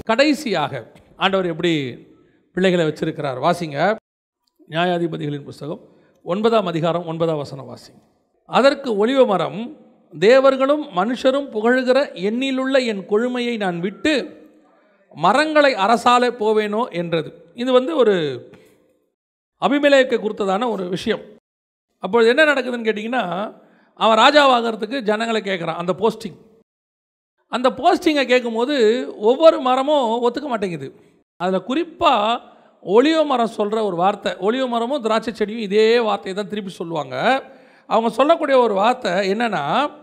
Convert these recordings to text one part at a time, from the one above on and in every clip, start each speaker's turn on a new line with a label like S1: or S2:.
S1: கடைசியாக ஆண்டவர் எப்படி பிள்ளைகளை வச்சிருக்கிறார் வாசிங்க நியாயாதிபதிகளின் புஸ்தகம் ஒன்பதாம் அதிகாரம் ஒன்பதாம் வசனம் வாசிங்க அதற்கு ஒளிவ மரம் தேவர்களும் மனுஷரும் புகழுகிற எண்ணிலுள்ள என் கொழுமையை நான் விட்டு மரங்களை அரசாலே போவேனோ என்றது இது வந்து ஒரு அபிமேலேக்கு கொடுத்ததான ஒரு விஷயம் அப்பொழுது என்ன நடக்குதுன்னு கேட்டிங்கன்னா அவன் ராஜாவாகிறதுக்கு ஜனங்களை கேட்குறான் அந்த போஸ்டிங் அந்த போஸ்டிங்கை கேட்கும்போது ஒவ்வொரு மரமும் ஒத்துக்க மாட்டேங்குது அதில் குறிப்பாக ஒளிவ மரம் சொல்கிற ஒரு வார்த்தை ஒளிவ மரமும் திராட்சை செடியும் இதே வார்த்தையை தான் திருப்பி சொல்லுவாங்க அவங்க சொல்லக்கூடிய ஒரு வார்த்தை என்னன்னா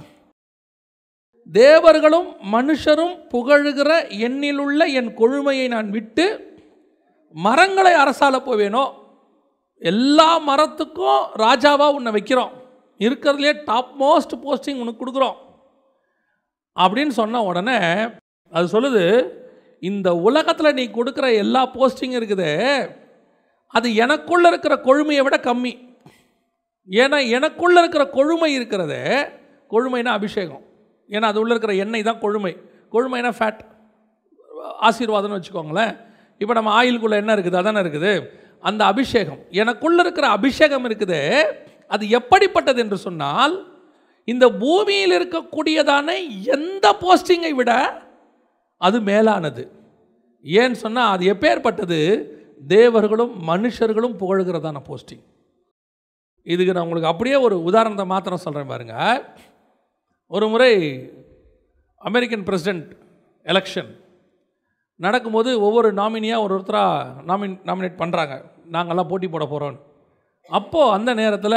S1: தேவர்களும் மனுஷரும் புகழுகிற எண்ணிலுள்ள என் கொழுமையை நான் விட்டு மரங்களை அரசால போவேனோ எல்லா மரத்துக்கும் ராஜாவாக உன்னை வைக்கிறோம் இருக்கிறதுலே டாப் மோஸ்ட் போஸ்டிங் உனக்கு கொடுக்குறோம் அப்படின்னு சொன்ன உடனே அது சொல்லுது இந்த உலகத்தில் நீ கொடுக்குற எல்லா போஸ்டிங் இருக்குதே அது எனக்குள்ளே இருக்கிற கொழுமையை விட கம்மி ஏன்னா எனக்குள்ளே இருக்கிற கொழுமை இருக்கிறதே கொழுமைனா அபிஷேகம் ஏன்னா அது உள்ளே இருக்கிற எண்ணெய் தான் கொழுமை கொழுமைனா ஃபேட் ஆசீர்வாதம்னு வச்சுக்கோங்களேன் இப்போ நம்ம ஆயிலுக்குள்ளே என்ன இருக்குது அதானே இருக்குது அந்த அபிஷேகம் எனக்குள்ளே இருக்கிற அபிஷேகம் இருக்குதே அது எப்படிப்பட்டது என்று சொன்னால் இந்த பூமியில் இருக்கக்கூடியதான எந்த போஸ்டிங்கை விட அது மேலானது ஏன்னு சொன்னால் அது எப்பேற்பட்டது தேவர்களும் மனுஷர்களும் புகழ்கிறதான போஸ்டிங் இதுக்கு நான் உங்களுக்கு அப்படியே ஒரு உதாரணத்தை மாத்திரம் சொல்கிறேன் பாருங்க ஒரு முறை அமெரிக்கன் பிரசிடெண்ட் எலெக்ஷன் நடக்கும்போது ஒவ்வொரு நாமினியாக ஒரு ஒருத்தராக நாமின் நாமினேட் பண்ணுறாங்க நாங்கள்லாம் போட்டி போட போகிறோன்னு அப்போது அந்த நேரத்தில்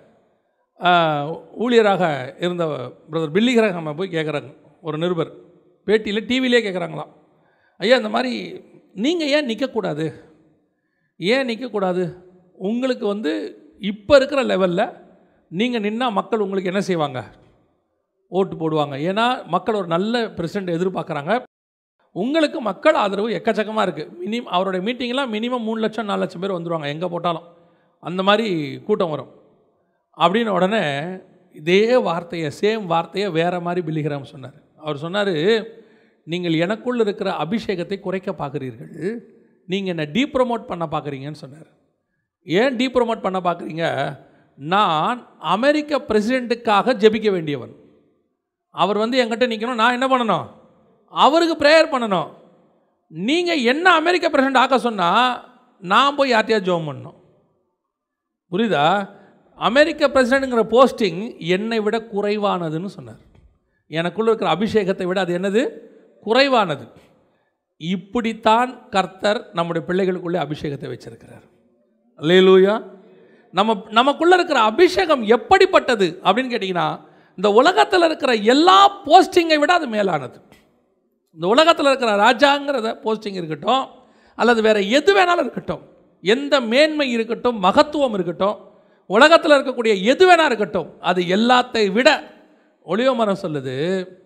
S1: ஆஹ், ஊழியராக இருந்த பிரதர் பில்லிகிரகம் போய் கேட்குறாங்க ஒரு நிருபர் பேட்டியில் டிவிலே கேட்குறாங்களாம் ஐயா இந்த மாதிரி நீங்கள் ஏன் நிற்கக்கூடாது ஏன் நிற்கக்கூடாது உங்களுக்கு வந்து இப்போ இருக்கிற லெவலில் நீங்கள் நின்னா மக்கள் உங்களுக்கு என்ன செய்வாங்க ஓட்டு போடுவாங்க ஏன்னா மக்கள் ஒரு நல்ல பிரசிடெண்ட் எதிர்பார்க்குறாங்க உங்களுக்கு மக்கள் ஆதரவு எக்கச்சக்கமாக இருக்குது மினிமம் அவருடைய மீட்டிங்லாம் மினிமம் மூணு லட்சம் நாலு லட்சம் பேர் வந்துடுவாங்க எங்கே போட்டாலும் அந்த மாதிரி கூட்டம் வரும் அப்படின்னு உடனே இதே வார்த்தையை சேம் வார்த்தையை வேறு மாதிரி பில்லிகிராம் சொன்னார் அவர் சொன்னார் நீங்கள் எனக்குள் இருக்கிற அபிஷேகத்தை குறைக்க பார்க்குறீர்கள் நீங்கள் என்னை டீப்ரமோட் பண்ண பார்க்குறீங்கன்னு சொன்னார் ஏன் டீப்ரமோட் பண்ண பார்க்குறீங்க நான் அமெரிக்க பிரசிடெண்ட்டுக்காக ஜெபிக்க வேண்டியவன் அவர் வந்து என்கிட்ட நிற்கணும் நான் என்ன பண்ணணும் அவருக்கு ப்ரேயர் பண்ணணும் நீங்கள் என்ன அமெரிக்க பிரசிடெண்ட் ஆக்க சொன்னால் நான் போய் யார்ட்டையா ஜோம் பண்ணணும் புரியுதா அமெரிக்க பிரசிடெண்ட்டுங்கிற போஸ்டிங் என்னை விட குறைவானதுன்னு சொன்னார் எனக்குள்ள இருக்கிற அபிஷேகத்தை விட அது என்னது குறைவானது இப்படித்தான் கர்த்தர் நம்முடைய பிள்ளைகளுக்குள்ளே அபிஷேகத்தை வச்சிருக்கிறார் அல்லேலூயா நம்ம நமக்குள்ள இருக்கிற அபிஷேகம் எப்படிப்பட்டது அப்படின்னு கேட்டிங்கன்னா இந்த உலகத்தில் இருக்கிற எல்லா போஸ்டிங்கை விட அது மேலானது இந்த உலகத்தில் இருக்கிற ராஜாங்கிறத போஸ்டிங் இருக்கட்டும் அல்லது வேற எது வேணாலும் இருக்கட்டும் எந்த மேன்மை இருக்கட்டும் மகத்துவம் இருக்கட்டும் உலகத்தில் இருக்கக்கூடிய எது வேணா இருக்கட்டும் அது எல்லாத்தை விட ஒளிவ மரம் சொல்லுது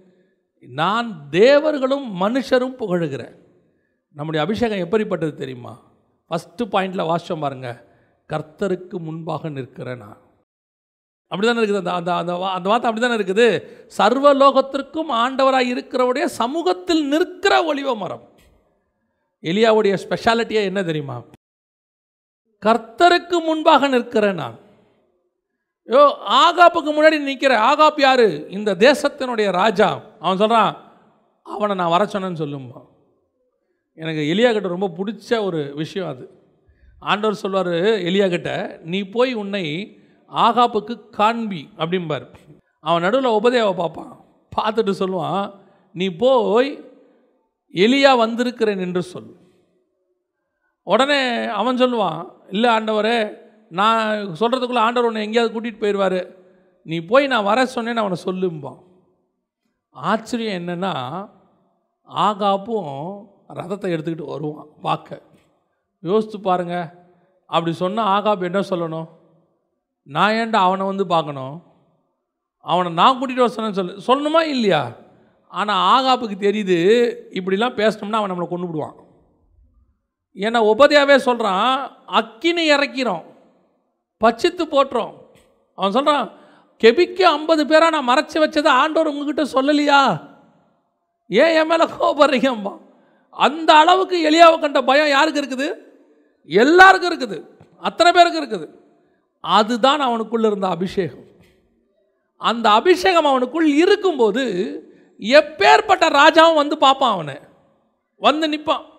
S1: நான் தேவர்களும் மனுஷரும் புகழுகிறேன் நம்முடைய அபிஷேகம் எப்படிப்பட்டது தெரியுமா ஃபஸ்ட்டு பாயிண்டில் வாசிச்சோம் பாருங்க கர்த்தருக்கு முன்பாக நிற்கிறேன் நான் அப்படி தானே இருக்குது அந்த அந்த அந்த வா- அந்த வார்த்தை அப்படி தானே இருக்குது சர்வலோகத்திற்கும் ஆண்டவராக இருக்கிறவுடைய சமூகத்தில் நிற்கிற ஒளிவ மரம் எலியாவுடைய ஸ்பெஷாலிட்டியே என்ன தெரியுமா கர்த்தருக்கு முன்பாக நிற்கிறேன் நான் யோ ஆகாப்புக்கு முன்னாடி நிற்கிற ஆகாப் யாரு இந்த தேசத்தினுடைய ராஜா அவன் சொல்கிறான் அவனை நான் வர சொன்னேன்னு சொல்லும்பா எனக்கு எலியா கிட்ட ரொம்ப பிடிச்ச ஒரு விஷயம் அது ஆண்டவர் சொல்வார் எலியா கிட்ட நீ போய் உன்னை ஆகாப்புக்கு காண்பி அப்படிம்பார் அவன் நடுவில் உபதேவ பார்ப்பான் பார்த்துட்டு சொல்லுவான் நீ போய் எலியா வந்திருக்கிறேன் என்று சொல் உடனே அவன் சொல்லுவான் இல்லை ஆண்டவரே நான் சொல்கிறதுக்குள்ளே ஆண்டவர் உன்னை எங்கேயாவது கூட்டிகிட்டு போயிடுவார் நீ போய் நான் வர சொன்னேன்னு அவனை சொல்லும்பான் ஆச்சரியம் என்னென்னா ஆகாப்பும் ரதத்தை எடுத்துக்கிட்டு வருவான் பார்க்க யோசித்து பாருங்க அப்படி சொன்னால் ஆகாப் என்ன சொல்லணும் நான் ஏன்டா அவனை வந்து பார்க்கணும் அவனை நான் கூட்டிகிட்டு வர சொன்னேன்னு சொல்லு சொல்லணுமா இல்லையா ஆனால் ஆகாப்புக்கு தெரியுது இப்படிலாம் பேசினோம்னா அவன் நம்மளை கொண்டு விடுவான் ஏன்னா உபதியாவே சொல்கிறான் அக்கினி இறக்கிறோம் பச்சித்து போட்டுறோம் அவன் சொல்கிறான் கெபிக்கு ஐம்பது பேராக நான் மறைச்சி வச்சதை ஆண்டவர் உங்ககிட்ட சொல்லலையா ஏன் என் மேலே கோபப்படுறீங்கம்மா அந்த அளவுக்கு எலியாவை கண்ட பயம் யாருக்கு இருக்குது எல்லாருக்கும் இருக்குது அத்தனை பேருக்கு இருக்குது அதுதான் அவனுக்குள்ள இருந்த அபிஷேகம் அந்த அபிஷேகம் அவனுக்குள் இருக்கும்போது எப்பேற்பட்ட ராஜாவும் வந்து பார்ப்பான் அவனை வந்து நிற்பான்